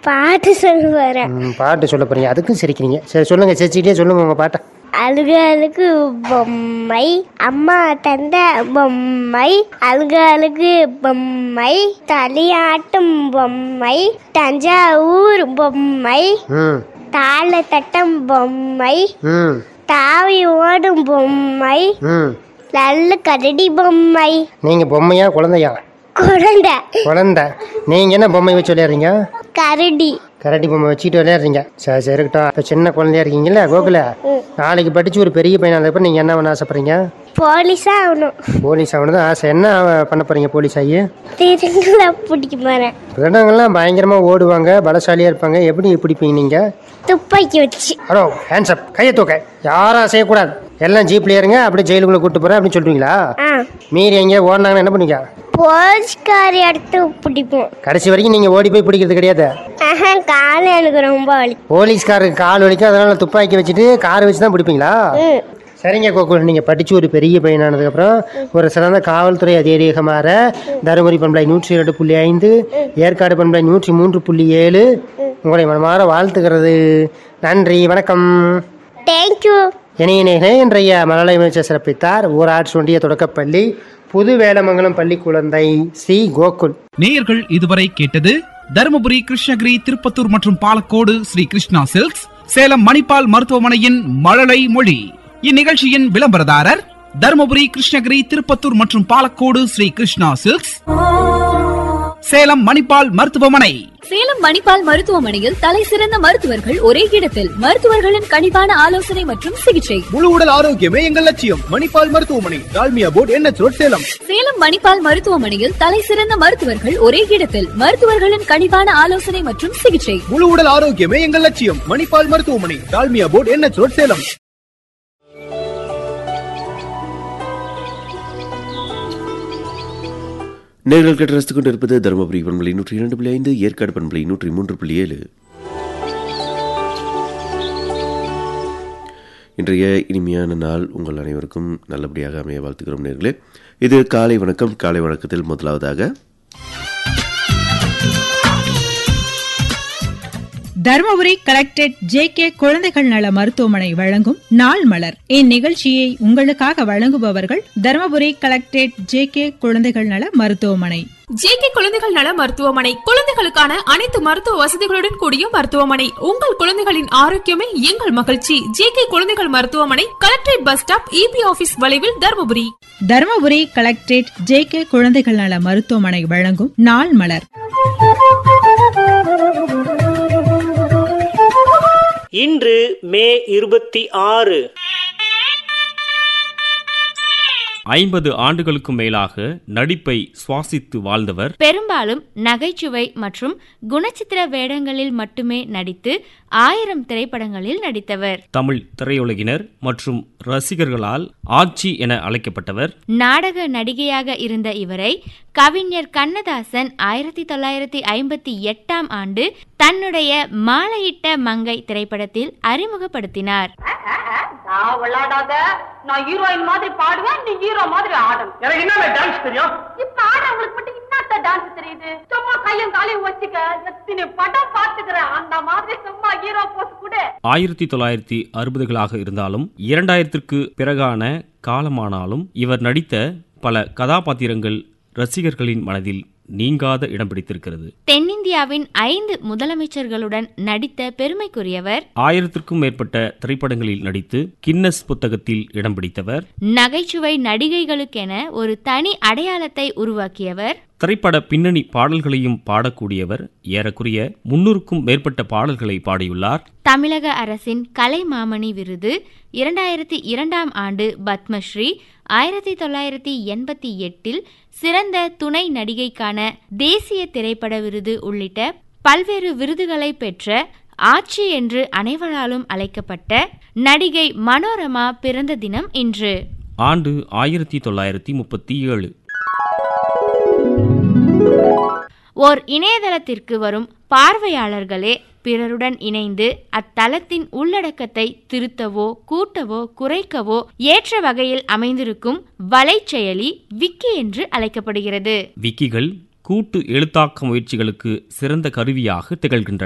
பாட்டு சொல்ல போறேன் ம், பாட்டு சொல்ல போறீங்க அதுக்கும் சிரிக்கிறீங்க சரி சொல்லுங்க சிரிச்சுக்கிட்டே சொல்லுங்க உங்க பாட்டை அழுக அழுகு பொம்மை அம்மா தந்த பொம்மை அழுக அழுகு பொம்மை தலையாட்டும் பொம்மை தஞ்சாவூர் பொம்மை ம் தாள தட்டம் பொம்மை ம் தாவி ஓடும் பொம்மை ம் நல்ல கரடி பொம்மை நீங்க பொம்மையா குழந்தையா குழந்தை குழந்தை நீங்க என்ன பொம்மை வச்சு விளையாடுறீங்க கரடி கரடி பொம்மை வச்சுக்கிட்டு விளையாடுறீங்க சரி சரி இருக்கட்டும் இப்போ சின்ன குழந்தையா இருக்கீங்கல்ல கோகுல நாளைக்கு படிச்சு ஒரு பெரிய பையனா இருந்தப்ப நீங்க என்ன பண்ண ஆசைப்படுறீங்க போலீஸா ஆகணும் போலீஸ் ஆகணும் ஆசை என்ன ஆக- பண்ண போறீங்க போலீஸ் ஆகி திருங்களை பிடிக்க போறேன் திருடங்கள்லாம் பயங்கரமா ஓடுவாங்க பலசாலியா இருப்பாங்க எப்படி பிடிப்பீங்க நீங்க துப்பாக்கி வச்சு ஹலோ ஹேண்ட்ஸ் அப் கையை தூக்க யாரும் அசையக்கூடாது எல்லாம் ஜீப்ல ஏறுங்க அப்படியே ஜெயிலுக்குள்ள கூட்டு போறேன் அப்படின்னு சொல்றீங்களா ஆ மீறி எங்கேயா ஓடினாங்கன்னா என்ன பண்ணுவீங்க போலீஸ்கார் எடுத்து பிடிப்போம் கடைசி வரைக்கும் நீங்க ஓடி போய் பிடிக்கிறது கிடையாது ஆஹா கால் எனக்கு ரொம்ப வலி போலீஸ்காருக்கு கால் வலிக்கும் அதனால துப்பாக்கி வச்சுட்டு கார் வச்சு தான் பிடிப்பீங்களா ம் சரிங்க கோகுல் நீங்கள் படித்து ஒரு பெரிய பையனானதுக்கப்புறம் ஒரு சிறந்த காவல்துறை அதிகாரியாக மாற தருமபுரி பண்பலை நூற்றி இரண்டு புள்ளி ஐந்து ஏற்காடு பண்பலை நூற்றி மூன்று புள்ளி ஏழு உங்களை மனமாற வாழ்த்துகிறது நன்றி வணக்கம் தேங்க்யூ இணையினே இன்றைய மழலை அமைச்சர் சிறப்பித்தார் ஊராட்சி ஒன்றிய தொடக்கப்பள்ளி புது வேலமங்கலம் பள்ளி குழந்தை சி கோகுல் நேயர்கள் இதுவரை கேட்டது தருமபுரி கிருஷ்ணகிரி திருப்பத்தூர் மற்றும் பாலக்கோடு ஸ்ரீ கிருஷ்ணா சில்க்ஸ் சேலம் மணிப்பால் மருத்துவமனையின் மழலை மொழி இந்நிகழ்ச்சியின் விளம்பரதாரர் தருமபுரி கிருஷ்ணகிரி திருப்பத்தூர் மற்றும் பாலக்கோடு ஸ்ரீ கிருஷ்ணா சில்க்ஸ் சேலம் மணிப்பால் மருத்துவமனை சேலம் மணிப்பால் மருத்துவமனையில் தலை சிறந்த மருத்துவர்கள் ஒரே இடத்தில் மருத்துவர்களின் கனிவான ஆலோசனை மற்றும் சிகிச்சை முழு உடல் ஆரோக்கியமே எங்கள் லட்சியம் மணிப்பால் மருத்துவமனை டால்மியா போர்ட் என்ன ரோட் சேலம் சேலம் மணிப்பால் மருத்துவமனையில் தலை சிறந்த மருத்துவர்கள் ஒரே இடத்தில் மருத்துவர்களின் கனிவான ஆலோசனை மற்றும் சிகிச்சை முழு உடல் ஆரோக்கியமே எங்கள் லட்சியம் மணிப்பால் மருத்துவமனை டால்மியா போர்ட் என்ன ரோட் சேலம் நேர்கள் கேட்டு ரசித்துக் கொண்டிருப்பது தருமபுரி பண்பலை நூற்றி இரண்டு புள்ளி ஐந்து ஏற்காடு பண்பலை நூற்றி மூன்று புள்ளி ஏழு இன்றைய இனிமையான நாள் உங்கள் அனைவருக்கும் நல்லபடியாக அமைய வாழ்த்துக்கிறோம் நேர்களே இது காலை வணக்கம் காலை வணக்கத்தில் முதலாவதாக தருமபுரி கலெக்டரேட் ஜே கே குழந்தைகள் நல மருத்துவமனை வழங்கும் நாள் மலர் இந்நிகழ்ச்சியை உங்களுக்காக வழங்குபவர்கள் தருமபுரி கலெக்டரேட் ஜே கே குழந்தைகள் நல மருத்துவமனை ஜேகே குழந்தைகள் நல மருத்துவமனை குழந்தைகளுக்கான அனைத்து மருத்துவ வசதிகளுடன் கூடிய மருத்துவமனை உங்கள் குழந்தைகளின் ஆரோக்கியமே எங்கள் மகிழ்ச்சி ஜேகே குழந்தைகள் மருத்துவமனை collectorate bus stop EB office வளைவில் Dharmapuri Dharmapuri collectorate J K குழந்தைகள் நல மருத்துவமனை வழங்கும் நாள் மலர் இன்று மே இருபத்தி ஆறு ஐம்பது ஆண்டுகளுக்கும் மேலாக நடிப்பை சுவாசித்து வாழ்ந்தவர் பெரும்பாலும் நகைச்சுவை மற்றும் குணச்சித்திர வேடங்களில் மட்டுமே நடித்து ஆயிரம் திரைப்படங்களில் நடித்தவர் தமிழ் திரையுலகினர் மற்றும் ரசிகர்களால் ஆட்சி என அழைக்கப்பட்டவர் நாடக நடிகையாக இருந்த இவரை கவிஞர் கண்ணதாசன் ஆயிரத்தி தொள்ளாயிரத்தி ஐம்பத்தி எட்டாம் ஆண்டு தன்னுடைய மாலையிட்ட மங்கை திரைப்படத்தில் அறிமுகப்படுத்தினார் நான் விளையாடாத நான் ஹீரோயின் மாதிரி பாடுவேன் நீ ஹீரோ மாதிரி ஆடணும் எனக்கு என்ன டான்ஸ் தெரியும் இப்ப ஆடவங்களுக்கு மட்டும் என்னத்த டான்ஸ் தெரியுது சும்மா கையும் காலையும் வச்சுக்க எத்தனை படம் பாத்துக்கிறேன் அந்த மாதிரி சும்மா ஹீரோ போஸ் கூட ஆயிரத்தி தொள்ளாயிரத்தி அறுபதுகளாக இருந்தாலும் இரண்டாயிரத்திற்கு பிறகான காலமானாலும் இவர் நடித்த பல கதாபாத்திரங்கள் ரசிகர்களின் மனதில் நீங்காத இடம் பிடித்திருக்கிறது தென்னிந்தியாவின் ஐந்து முதலமைச்சர்களுடன் நடித்த பெருமைக்குரியவர் ஆயிரத்திற்கும் மேற்பட்ட திரைப்படங்களில் நடித்து கின்னஸ் புத்தகத்தில் இடம் பிடித்தவர் நகைச்சுவை நடிகைகளுக்கென ஒரு தனி அடையாளத்தை உருவாக்கியவர் திரைப்பட பின்னணி பாடல்களையும் பாடக்கூடியவர் ஏறக்குறைய முன்னூறுக்கும் மேற்பட்ட பாடல்களை பாடியுள்ளார் தமிழக அரசின் கலைமாமணி விருது இரண்டாயிரத்தி இரண்டாம் ஆண்டு பத்மஸ்ரீ ஆயிரத்தி தொள்ளாயிரத்தி எண்பத்தி எட்டில் சிறந்த துணை நடிகைக்கான தேசிய திரைப்பட விருது உள்ளிட்ட பல்வேறு விருதுகளை பெற்ற ஆட்சி என்று அனைவராலும் அழைக்கப்பட்ட நடிகை மனோரமா பிறந்த தினம் இன்று ஆண்டு ஆயிரத்தி தொள்ளாயிரத்தி முப்பத்தி ஏழு ஓர் இணையதளத்திற்கு வரும் பார்வையாளர்களே பிறருடன் இணைந்து அத்தளத்தின் உள்ளடக்கத்தை திருத்தவோ கூட்டவோ குறைக்கவோ ஏற்ற வகையில் அமைந்திருக்கும் வலைச்செயலி விக்கி என்று அழைக்கப்படுகிறது விக்கிகள் கூட்டு எழுத்தாக்க முயற்சிகளுக்கு சிறந்த கருவியாக திகழ்கின்றன